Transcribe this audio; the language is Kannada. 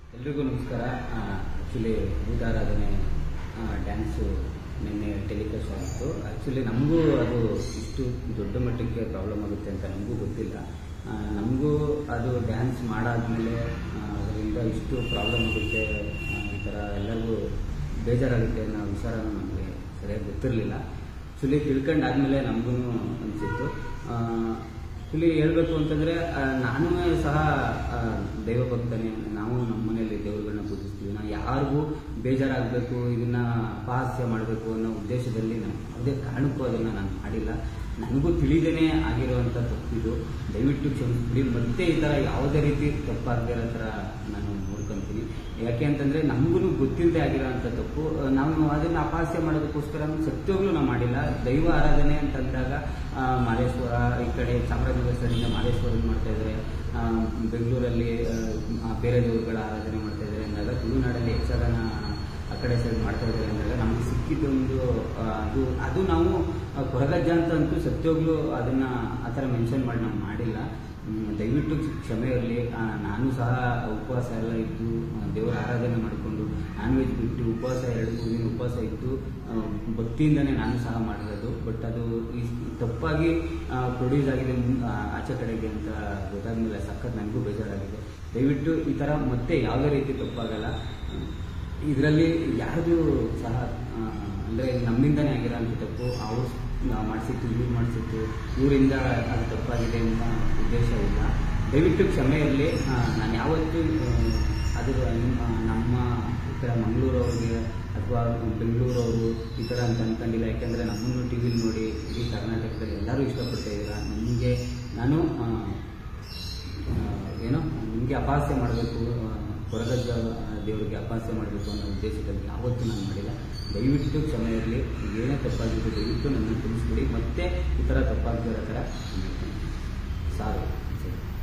ಎಲ್ರಿಗೂ ನಮಸ್ಕಾರ ಆ್ಯಕ್ಚುಲಿ ಭೂತಾರಾಧನೆ ಡ್ಯಾನ್ಸು ನಿನ್ನೆ ಟೆಲಿಕಾಸ್ಟ್ ಆಗಿತ್ತು ಆ್ಯಕ್ಚುಲಿ ನಮಗೂ ಅದು ಇಷ್ಟು ದೊಡ್ಡ ಮಟ್ಟಕ್ಕೆ ಪ್ರಾಬ್ಲಮ್ ಆಗುತ್ತೆ ಅಂತ ನಮಗೂ ಗೊತ್ತಿಲ್ಲ ಆ, ನಮಗೂ ಅದು ಡ್ಯಾನ್ಸ್ ಮಾಡಾದ್ಮೇಲೆ ಆ, ಅದರಿಂದ ಇಷ್ಟು ಪ್ರಾಬ್ಲಮ್ ಆಗುತ್ತೆ ಆ, ಈ ಥರ ಎಲ್ಲರಿಗೂ ಬೇಜಾರಾಗುತ್ತೆ ಅನ್ನೋ ವಿಚಾರ ನಮಗೆ ಸರಿಯಾಗಿ ಗೊತ್ತಿರಲಿಲ್ಲ ಆ್ಯಕ್ಚುಲಿ ತಿಳ್ಕೊಂಡಾದ್ಮೇಲೆ ನಮಗೂ ಅನಿಸಿತ್ತು ಆ್ಯಕ್ಚುಲಿ ಹೇಳ್ಬೇಕು ಅಂತಂದ್ರೆ ಆ, ನಾನೂ ಸಹ ಆ, ದೈವ ಭಕ್ತನೇ ನಾವು ನಮ್ಮ ಮನೆಯಲ್ಲಿ ದೇವರುಗಳನ್ನ ಪೂಜಿಸ್ತೀವಿ ನಾವು ಯಾರಿಗೂ ಬೇಜಾರಾಗಬೇಕು ಇದನ್ನ ಅಪಹಾಸ್ಯ ಮಾಡಬೇಕು ಅನ್ನೋ ಉದ್ದೇಶದಲ್ಲಿ ನಾನು ಯಾವುದೇ ಕಾರಣಕ್ಕೂ ಅದನ್ನ ನಾನು ಮಾಡಿಲ್ಲ ನನಗೂ ತಿಳಿದೇನೆ ಆಗಿರುವಂಥ ತಪ್ಪಿದು ದಯವಿಟ್ಟು ಕ್ಷಮಿಸ್ಬಿಡಿ ಮತ್ತೆ ಈ ಥರ ಯಾವುದೇ ರೀತಿ ತಪ್ಪಾಗದೇ ಇರೋ ಥರ ನಾನು ನೋಡ್ಕೊಂತೀನಿ ಯಾಕೆ ಅಂತಂದ್ರೆ ನಮಗೂ ಗೊತ್ತಿಲ್ಲದೆ ಆಗಿರೋಂಥ ತಪ್ಪು ಆ, ನಾವು ಅದನ್ನ ಅಪಹಾಸ್ಯ ಮಾಡೋದಕ್ಕೋಸ್ಕರ ಸತ್ಯವಾಗ್ಲೂ ನಾವು ಮಾಡಿಲ್ಲ ದೈವ ಆರಾಧನೆ ಅಂತಂದಾಗ ಆ, ಮಾಲೇಶ್ವರ ಈ ಕಡೆ ಚಾಮರಾಜನಗರ ಸೈಡಿಂದ ಮಾಲೇಶ್ವರ ಮಾಡ್ತಾ ಇದ್ದಾರೆ ಆ, ಬೆಂಗಳೂರಲ್ಲಿ ಆ, ಬೇರೆ ದೇವರುಗಳ ಆರಾಧನೆ ಮಾಡ್ತಾ ಇದ್ದಾರೆ ಅಂದಾಗ ತುಳುನಾಡಲ್ಲಿ ಯಕ್ಷಗಾನ ಆ ಕಡೆ ಸೈಡ್ ಮಾಡ್ತಾ ಇದ್ದಾರೆ ಅಂದಾಗ ನಮಗೆ ಸಿಕ್ಕಿದ್ದೊಂದು ಆ, ಅದು ಅದು ನಾವು ಆ, ಕೊರಗಜ್ಜ ಅಂತ ಅಂತೂ ಸತ್ಯವಾಗ್ಲೂ ಅದನ್ನ ಆ ಥರ ಮೆನ್ಷನ್ ಮಾಡಿ ನಾವು ಮಾಡಿಲ್ಲ ಹ್ಮ್, ದಯವಿಟ್ಟು ಕ್ಷಮೆ ಇರಲಿ ನಾನು ಸಹ ಉಪವಾಸ ಎಲ್ಲ ಇದ್ದು ಆ, ದೇವರ ಆರಾಧನೆ ಮಾಡಿಕೊಂಡು ನಾನ್ ವೆಜ್ ಬಿಟ್ಟು ಉಪವಾಸ ಎರಡು ಮೂರು ದಿನ ಉಪವಾಸ ಇದ್ದು ಆ, ಭಕ್ತಿಯಿಂದನೇ ನಾನು ಸಹ ಮಾಡಿರೋದು ಬಟ್ ಅದು ಈ- ತಪ್ಪಾಗಿ ಪ್ರೊಡ್ಯೂಸ್ ಆಗಿದೆ ಮುನ್- ಆ, ಆಚೆ ಕಡೆಗೆ ಅಂತ ಗೊತ್ತಾದ್ಮೇಲೆ ಸಖತ್ ನನಗೂ ಬೇಜಾರಾಗಿದೆ ದಯವಿಟ್ಟು ಈ ಥರ ಮತ್ತೆ ಯಾವುದೇ ರೀತಿ ತಪ್ಪಾಗಲ್ಲ ಇದರಲ್ಲಿ ಯಾರ್ದು ಸಹ ಆ, ಅಂದ್ರೆ ನಮ್ಮಿಂದನೇ ಆಗಿರೋಂಥ ತಪ್ಪು ಅವ್ರು ಮಾಡಿಸಿತ್ತು ಇವ್ರು ಮಾಡಿಸಿತ್ತು ಇವರಿಂದ ಅದು ತಪ್ಪಾಗಿದೆ ಎಂಬ ಉದ್ದೇಶ ಇಲ್ಲ ದಯವಿಟ್ಟು ಕ್ಷಮೆ ಇರಲಿ ನಾನು ಯಾವತ್ತೂ ಆ, ಅದು ನಿಮ್ಮ ನಮ್ಮ ಈ ಥರ ಮಂಗಳೂರವ್ರಿಗೆ ಅಥವಾ ಬೆಂಗಳೂರವರು ಈ ಥರ ಅಂತ ಅನ್ಕೊಂಡಿಲ್ಲ ಯಾಕೆಂದರೆ ನಮ್ಮನ್ನು ಟಿ ವಿಲಿ ನೋಡಿ ಇಡೀ ಕರ್ನಾಟಕದಲ್ಲಿ ಎಲ್ಲರೂ ಇಷ್ಟಪಡ್ತಾ ಇದ್ದೀರಾ ನನಗೆ ನಾನು ಆ, ಆ, ಏನೋ ನಿಮಗೆ ಅಪಹಾಸ್ಯ ಮಾಡಬೇಕು ಕೊರಗಜ್ಜ ದೇವರಿಗೆ ಅಪಹಾಸ್ಯ ಮಾಡಬೇಕು ಅನ್ನೋ ಉದ್ದೇಶದಲ್ಲಿ ಯಾವತ್ತೂ ನಾನು ಮಾಡಿಲ್ಲ ದಯವಿಟ್ಟು ಕ್ಷಮೆ ಇರಲಿ ಏನೇ ತಪ್ಪಾಗಿದ್ದು ದಯವಿಟ್ಟು ನನ್ನನ್ನು ತಿಳಿಸ್ಬಿಡಿ ಮತ್ತೆ ಈ ಥರ ತಪ್ಪಾಗ್ದಿರೋ ಥರ ಸಾರು ಸರಿ